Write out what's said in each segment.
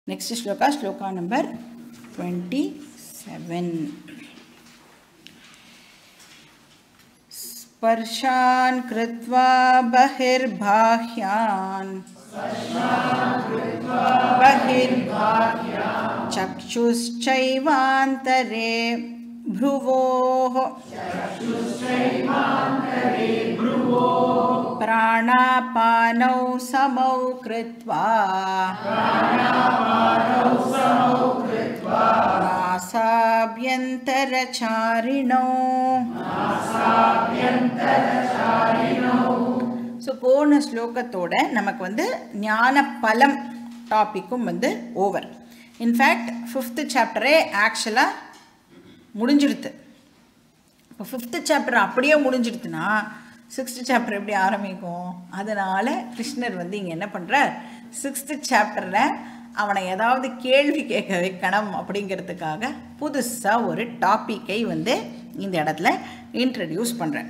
Next shloka, shloka number 27. स्पर्शान् कृत्वा बहिर्बाह्यान् बहिर्बाह्यान् चक्षुश्चैवान्तरे भ्रुवोः प्राणापानौ समौ कृत्वा नासाभ्यन्तरचारिणौ so போன ஸ்லோகத்தோட நமக்கு வந்து ஞான பலம் டாப்பிக்கும் வந்து ஓவர் இன்ஃபேக்ட் ஃபிஃப்த்து சாப்டரே ஆக்சுவலாக முடிஞ்சிடுது இப்போ ஃபிஃப்த்து சாப்டர் அப்படியே முடிஞ்சிடுதுன்னா சிக்ஸ்த்து சாப்டர் எப்படி ஆரம்பிக்கும் அதனால் கிருஷ்ணர் வந்து இங்கே என்ன பண்ணுறார் சிக்ஸ்த்து சாப்டரில் அவனை ஏதாவது கேள்வி கேட்க வைக்கணும் அப்படிங்கிறதுக்காக புதுசாக ஒரு டாப்பிக்கை வந்து இந்த இடத்துல இன்ட்ரடியூஸ் பண்ணுறேன்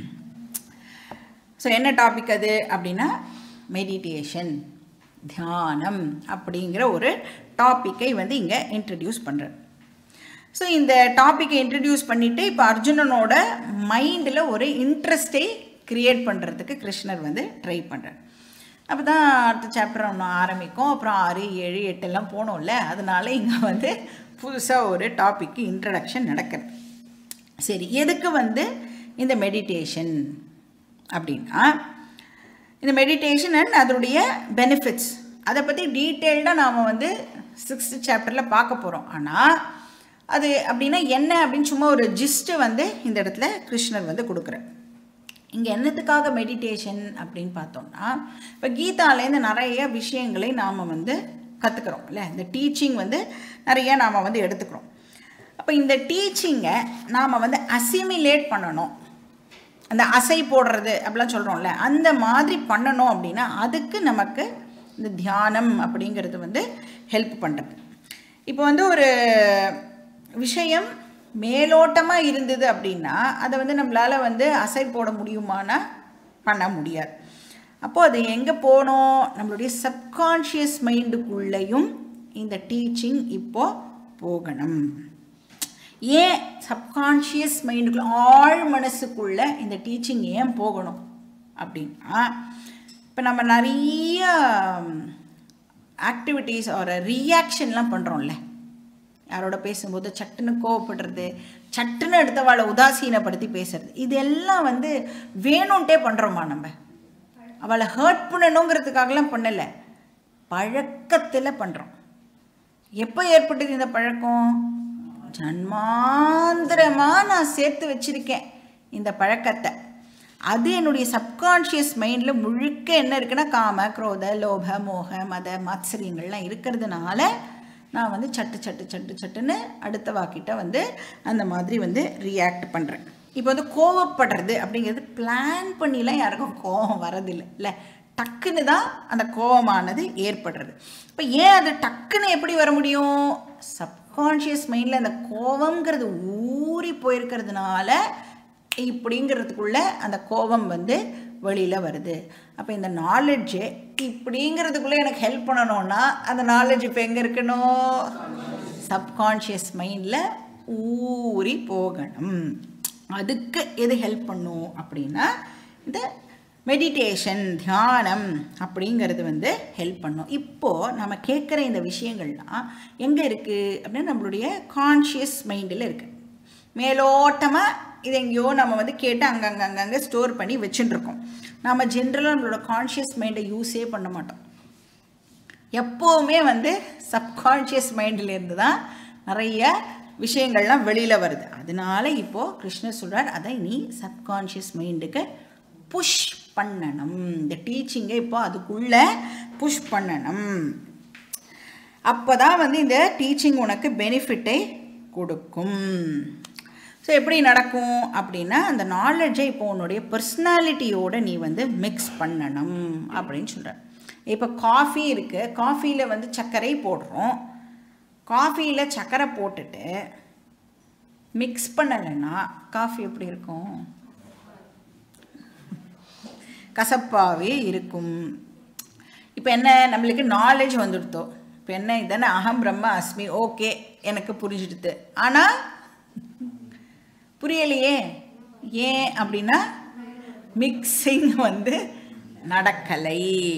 ஸோ என்ன டாபிக் அது அப்படின்னா மெடிடேஷன் தியானம் அப்படிங்கிற ஒரு டாப்பிக்கை வந்து இங்கே இன்ட்ரடியூஸ் பண்ணுறேன் ஸோ இந்த டாப்பிக்கை இன்ட்ரடியூஸ் பண்ணிவிட்டு இப்போ அர்ஜுனனோட மைண்டில் ஒரு இன்ட்ரெஸ்டை க்ரியேட் பண்ணுறதுக்கு கிருஷ்ணர் வந்து ட்ரை பண்ணுறார் அப்போ தான் அடுத்த சாப்டர் ஒன்று ஆரம்பிக்கும் அப்புறம் ஆறு ஏழு எட்டெல்லாம் போனோம்ல அதனால இங்கே வந்து புதுசாக ஒரு டாப்பிக்கு இன்ட்ரடக்ஷன் நடக்குது சரி எதுக்கு வந்து இந்த மெடிடேஷன் அப்படின்னா இந்த மெடிடேஷன் அண்ட் அதனுடைய பெனிஃபிட்ஸ் அதை பற்றி டீட்டெயில்டாக நாம் வந்து சிக்ஸ்த்து சாப்டரில் பார்க்க போகிறோம் ஆனால் அது அப்படின்னா என்ன அப்படின்னு சும்மா ஒரு ஜிஸ்ட்டு வந்து இந்த இடத்துல கிருஷ்ணர் வந்து கொடுக்குறார் இங்கே என்னத்துக்காக மெடிடேஷன் அப்படின்னு பார்த்தோம்னா இப்போ கீதாலேருந்து நிறைய விஷயங்களை நாம் வந்து கற்றுக்குறோம் இல்லை இந்த டீச்சிங் வந்து நிறைய நாம் வந்து எடுத்துக்கிறோம் அப்போ இந்த டீச்சிங்கை நாம் வந்து அசிமிலேட் பண்ணணும் அந்த அசை போடுறது அப்படிலாம் சொல்கிறோம்ல அந்த மாதிரி பண்ணணும் அப்படின்னா அதுக்கு நமக்கு இந்த தியானம் அப்படிங்கிறது வந்து ஹெல்ப் பண்ணுறது இப்போ வந்து ஒரு விஷயம் மேலோட்டமாக இருந்தது அப்படின்னா அதை வந்து நம்மளால் வந்து அசை போட முடியுமானா பண்ண முடியாது அப்போது அது எங்கே போகணும் நம்மளுடைய சப்கான்ஷியஸ் மைண்டுக்குள்ளேயும் இந்த டீச்சிங் இப்போது போகணும் ஏன் சப்கான்ஷியஸ் மைண்டுக்குள்ள ஆழ் மனசுக்குள்ளே இந்த டீச்சிங் ஏன் போகணும் அப்படின்னா இப்போ நம்ம நிறைய ஆக்டிவிட்டீஸ் ஒரு ரியாக்ஷன்லாம் பண்ணுறோம்ல யாரோட பேசும்போது சட்டுன்னு கோவப்படுறது சட்டுன்னு எடுத்தவாளை உதாசீனப்படுத்தி பேசுறது இதெல்லாம் வந்து வேணும்ன்ட்டே பண்ணுறோமா நம்ம அவளை ஹர்ட் பண்ணணுங்கிறதுக்காகலாம் பண்ணலை பழக்கத்தில் பண்ணுறோம் எப்போ ஏற்பட்டது இந்த பழக்கம் ஜன்மாந்திரமாக நான் சேர்த்து வச்சுருக்கேன் இந்த பழக்கத்தை அது என்னுடைய சப்கான்ஷியஸ் மைண்டில் முழுக்க என்ன இருக்குன்னா காம குரோத லோப மோக மத மாத்சரியங்கள்லாம் இருக்கிறதுனால நான் வந்து சட்டு சட்டு சட்டு சட்டுன்னு அடுத்த வாக்கிட்ட வந்து அந்த மாதிரி வந்து ரியாக்ட் பண்ணுறேன் இப்போ வந்து கோவப்படுறது அப்படிங்கிறது பிளான் பண்ணிலாம் யாருக்கும் கோவம் வரதில்லை இல்லை டக்குன்னு தான் அந்த கோவமானது ஏற்படுறது இப்போ ஏன் அது டக்குன்னு எப்படி வர முடியும் சப்கான்ஷியஸ் மைண்டில் அந்த கோவங்கிறது ஊறி போயிருக்கிறதுனால இப்படிங்கிறதுக்குள்ள அந்த கோபம் வந்து வெளியில் வருது அப்போ இந்த நாலெட்ஜு இப்படிங்கிறதுக்குள்ளே எனக்கு ஹெல்ப் பண்ணணும்னா அந்த நாலேஜ் இப்போ எங்கே இருக்கணும் சப்கான்ஷியஸ் மைண்டில் ஊறி போகணும் அதுக்கு எது ஹெல்ப் பண்ணும் அப்படின்னா இந்த மெடிடேஷன் தியானம் அப்படிங்கிறது வந்து ஹெல்ப் பண்ணும் இப்போது நம்ம கேட்குற இந்த விஷயங்கள்லாம் எங்கே இருக்குது அப்படின்னா நம்மளுடைய கான்ஷியஸ் மைண்டில் இருக்குது மேலோட்டமாக இது எங்கேயோ நம்ம வந்து கேட்டு அங்கங்கே அங்கங்கே ஸ்டோர் பண்ணி வச்சுட்டுருக்கோம் நம்ம ஜென்ரலாக நம்மளோட கான்ஷியஸ் மைண்டை யூஸே பண்ண மாட்டோம் எப்போவுமே வந்து சப்கான்ஷியஸ் மைண்டிலேருந்து தான் நிறைய விஷயங்கள்லாம் வெளியில் வருது அதனால இப்போது கிருஷ்ணர் சொல்கிறார் அதை நீ சப்கான்ஷியஸ் மைண்டுக்கு புஷ் பண்ணணும் இந்த டீச்சிங்கை இப்போ அதுக்குள்ளே புஷ் பண்ணணும் அப்போ தான் வந்து இந்த டீச்சிங் உனக்கு பெனிஃபிட்டை கொடுக்கும் ஸோ எப்படி நடக்கும் அப்படின்னா அந்த நாலேஜை இப்போ உன்னுடைய பர்சனாலிட்டியோடு நீ வந்து மிக்ஸ் பண்ணணும் அப்படின்னு சொல்கிற இப்போ காஃபி இருக்குது காஃபியில் வந்து சர்க்கரை போடுறோம் காஃபியில் சர்க்கரை போட்டுட்டு மிக்ஸ் பண்ணலைன்னா காஃபி எப்படி இருக்கும் கசப்பாகவே இருக்கும் இப்போ என்ன நம்மளுக்கு நாலேஜ் வந்துடுத்தோ இப்போ என்ன இதானே அகம் பிரம்ம அஸ்மி ஓகே எனக்கு புரிஞ்சிடுது ஆனால் புரியலையே ஏன் அப்படின்னா மிக்சிங் வந்து நடக்கலை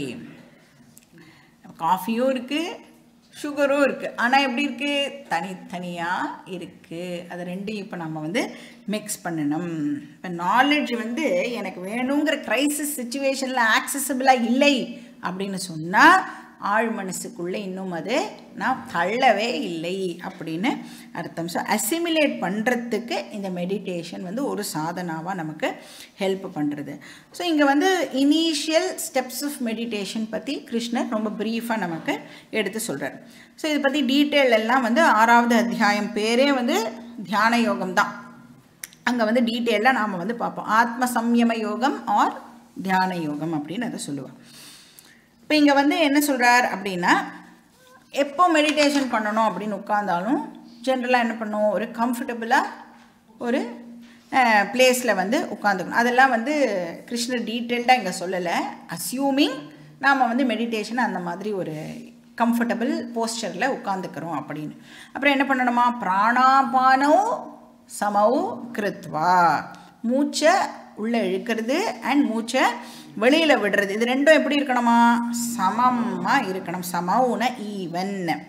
காஃபியும் இருக்குது சுகரும் இருக்குது ஆனால் எப்படி இருக்குது தனித்தனியாக இருக்குது அது ரெண்டையும் இப்போ நம்ம வந்து மிக்ஸ் பண்ணணும் இப்போ நாலேஜ் வந்து எனக்கு வேணுங்கிற க்ரைசிஸ் சுச்சுவேஷனில் ஆக்சசபிளாக இல்லை அப்படின்னு சொன்னால் ஆழ் மனசுக்குள்ளே இன்னும் அது நான் தள்ளவே இல்லை அப்படின்னு அர்த்தம் ஸோ அசிமிலேட் பண்ணுறதுக்கு இந்த மெடிடேஷன் வந்து ஒரு சாதனாவாக நமக்கு ஹெல்ப் பண்ணுறது ஸோ இங்கே வந்து இனிஷியல் ஸ்டெப்ஸ் ஆஃப் மெடிடேஷன் பற்றி கிருஷ்ணர் ரொம்ப ப்ரீஃபாக நமக்கு எடுத்து சொல்கிறார் ஸோ இதை பற்றி டீட்டெயில் எல்லாம் வந்து ஆறாவது அத்தியாயம் பேரே வந்து தியான யோகம் தான் அங்கே வந்து டீட்டெயிலாக நாம் வந்து பார்ப்போம் ஆத்ம சம்யம யோகம் ஆர் தியான யோகம் அப்படின்னு அதை சொல்லுவாள் இப்போ இங்கே வந்து என்ன சொல்கிறார் அப்படின்னா எப்போ மெடிடேஷன் பண்ணணும் அப்படின்னு உட்காந்தாலும் ஜென்ரலாக என்ன பண்ணுவோம் ஒரு கம்ஃபர்டபுளாக ஒரு பிளேஸில் வந்து உட்காந்துக்கணும் அதெல்லாம் வந்து கிருஷ்ணர் டீட்டெயில்டாக இங்கே சொல்லலை அஸ்யூமிங் நாம் வந்து மெடிடேஷன் அந்த மாதிரி ஒரு கம்ஃபர்டபுள் போஸ்டரில் உட்காந்துக்கிறோம் அப்படின்னு அப்புறம் என்ன பண்ணணுமா பிராணாபானோ சமவு கிருத்வா மூச்சை உள்ளே இழுக்கிறது அண்ட் மூச்சை வெளியில் விடுறது இது ரெண்டும் எப்படி இருக்கணுமா சமமாக இருக்கணும் சமவுன ஈவன்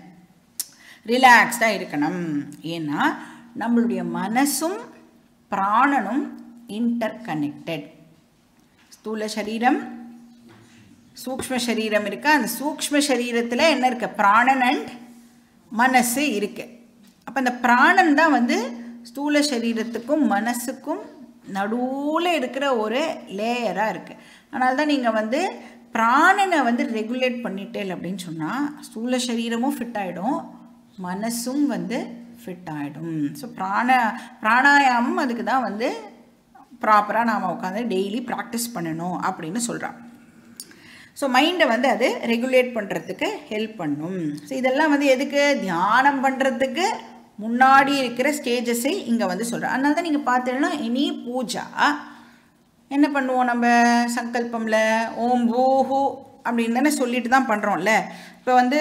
ரிலாக்ஸ்டாக இருக்கணும் ஏன்னா நம்மளுடைய மனசும் பிராணனும் இன்டர் கனெக்டட் ஸ்தூல சரீரம் சூக்ஷ்ம சரீரம் இருக்கு அந்த சூக்ஷ்ம சரீரத்தில் என்ன இருக்கு பிராணன் அண்ட் மனசு இருக்கு அப்போ அந்த பிராணன் தான் வந்து ஸ்தூல சரீரத்துக்கும் மனசுக்கும் நடுவில் இருக்கிற ஒரு லேயராக இருக்குது அதனால தான் நீங்கள் வந்து பிராணனை வந்து ரெகுலேட் பண்ணிட்டேல் அப்படின்னு சொன்னால் ஸ்தூல சரீரமும் ஃபிட் ஆகிடும் மனசும் வந்து ஃபிட் ஆகிடும் ஸோ பிராண பிராணாயாமம் அதுக்கு தான் வந்து ப்ராப்பராக நாம் உட்காந்து டெய்லி ப்ராக்டிஸ் பண்ணணும் அப்படின்னு சொல்கிறான் ஸோ மைண்டை வந்து அது ரெகுலேட் பண்ணுறதுக்கு ஹெல்ப் பண்ணும் ஸோ இதெல்லாம் வந்து எதுக்கு தியானம் பண்ணுறதுக்கு முன்னாடி இருக்கிற ஸ்டேஜஸை இங்கே வந்து சொல்கிறேன் அதனால தான் நீங்கள் பார்த்தீங்கன்னா இனி பூஜா என்ன பண்ணுவோம் நம்ம சங்கல்பமில் ஓம் பூஹு அப்படின்னு தானே சொல்லிட்டு தான் பண்ணுறோம்ல இப்போ வந்து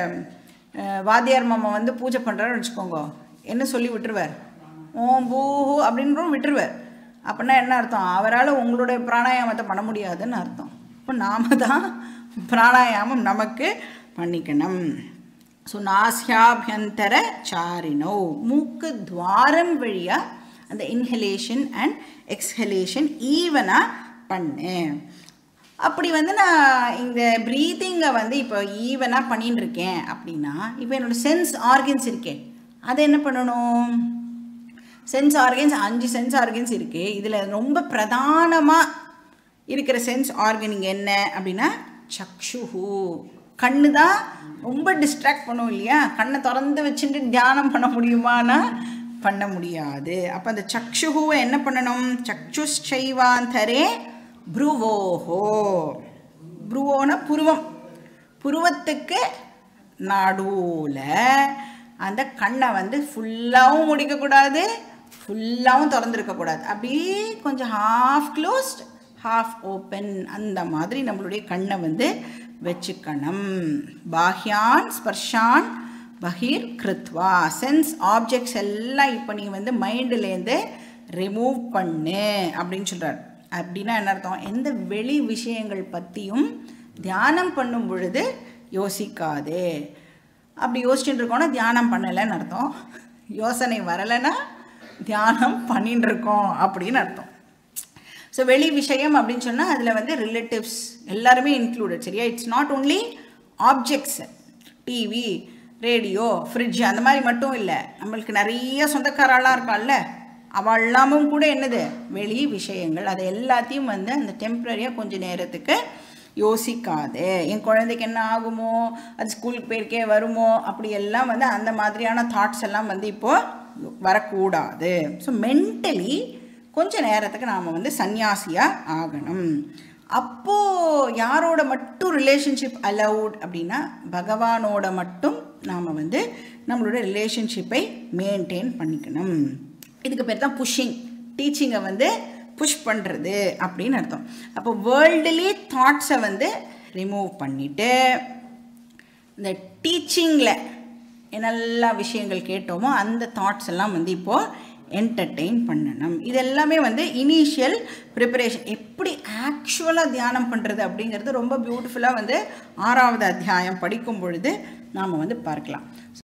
அஹ், வாத்தியார் மாமா வந்து பூஜை பண்ணுறாருன்னு வச்சுக்கோங்க என்ன சொல்லி விட்டுருவார் ஓம் பூஹு அப்படின்றவும் விட்டுருவார் அப்படின்னா என்ன அர்த்தம் அவரால் உங்களுடைய பிராணாயாமத்தை பண்ண முடியாதுன்னு அர்த்தம் இப்போ நாம தான் பிராணாயாமம் நமக்கு பண்ணிக்கணும் ஸோ நாசியாபியந்தர சாரினோ மூக்கு துவாரம் வழியாக அந்த இன்ஹலேஷன் அண்ட் எக்ஸ்ஹலேஷன் ஈவனாக பண்ணு அப்படி வந்து நான் இந்த ப்ரீத்திங்கை வந்து இப்போ ஈவனாக பண்ணின்னு இருக்கேன் அப்படின்னா இப்போ என்னோடய சென்ஸ் ஆர்கன்ஸ் இருக்கே அதை என்ன பண்ணணும் சென்ஸ் ஆர்கன்ஸ் அஞ்சு சென்ஸ் ஆர்கன்ஸ் இருக்குது இதில் ரொம்ப பிரதானமாக இருக்கிற சென்ஸ் ஆர்கனிங் என்ன அப்படின்னா சக்ஷுஹு கண்ணு தான் ரொம்ப டிஸ்ட்ராக்ட் பண்ணும் இல்லையா கண்ணை திறந்து வச்சுட்டு தியானம் பண்ண முடியுமானா பண்ண முடியாது அப்போ அந்த சக்ஷுஹுவை என்ன பண்ணணும் சக்ஷுஷைவாந்தரே ப்ருவோஹோ ப்ருவோனா புருவம் புருவத்துக்கு நடுவில் அந்த கண்ணை வந்து ஃபுல்லாகவும் முடிக்கக்கூடாது ஃபுல்லாகவும் திறந்துருக்கக்கூடாது அப்படியே கொஞ்சம் ஹாஃப் க்ளோஸ்ட் ஹாஃப் ஓப்பன் அந்த மாதிரி நம்மளுடைய கண்ணை வந்து வச்சுக்கணும் பாஹ்யான் ஸ்பர்ஷான் பகீர் கிருத்வா சென்ஸ் ஆப்ஜெக்ட்ஸ் எல்லாம் இப்போ நீ வந்து மைண்டுலேருந்து ரிமூவ் பண்ணு அப்படின்னு சொல்கிறார் அப்படின்னா என்ன அர்த்தம் எந்த வெளி விஷயங்கள் பற்றியும் தியானம் பண்ணும் பொழுது யோசிக்காதே அப்படி யோசிச்சுட்டு இருக்கோன்னா தியானம் பண்ணலைன்னு அர்த்தம் யோசனை வரலைன்னா தியானம் பண்ணிட்டு இருக்கோம் அப்படின்னு அர்த்தம் ஸோ வெளி விஷயம் அப்படின்னு சொன்னால் அதில் வந்து ரிலேட்டிவ்ஸ் எல்லாருமே இன்க்ளூடட் சரியா it's not only objects TV radio fridge அந்த மாதிரி மட்டும் இல்லை நம்மளுக்கு நிறைய சொந்தக்காரெல்லாம் இருக்காள்ல அவள் எல்லாமும் கூட என்னது வெளி விஷயங்கள் அதை எல்லாத்தையும் வந்து அந்த டெம்ப்ரரியாக கொஞ்ச நேரத்துக்கு யோசிக்காதே என் குழந்தைக்கு என்ன ஆகுமோ அது ஸ்கூலுக்கு போயிருக்கே வருமோ அப்படி எல்லாம் வந்து அந்த மாதிரியான தாட்ஸ் எல்லாம் வந்து இப்போது வரக்கூடாது ஸோ மென்டலி கொஞ்ச நேரத்துக்கு நாம் வந்து சந்நியாசியாக ஆகணும் அப்போது யாரோட மட்டும் ரிலேஷன்ஷிப் அலவுட் அப்படின்னா பகவானோட மட்டும் நாம் வந்து நம்மளோட ரிலேஷன்ஷிப்பை மெயின்டைன் பண்ணிக்கணும் இதுக்கு பேர் தான் புஷ்ஷிங் டீச்சிங்கை வந்து புஷ் பண்ணுறது அப்படின்னு அர்த்தம் அப்போ வேர்ல்டுலே தாட்ஸை வந்து ரிமூவ் பண்ணிவிட்டு இந்த டீச்சிங்கில் என்னெல்லாம் விஷயங்கள் கேட்டோமோ அந்த தாட்ஸ் எல்லாம் வந்து இப்போது என்டர்டெயின் பண்ணணும் இது எல்லாமே வந்து இனிஷியல் ப்ரிப்பரேஷன் எப்படி ஆக்சுவலாக தியானம் பண்ணுறது அப்படிங்கிறது ரொம்ப பியூட்டிஃபுல்லாக வந்து ஆறாவது அத்தியாயம் படிக்கும் பொழுது நாம் வந்து பார்க்கலாம்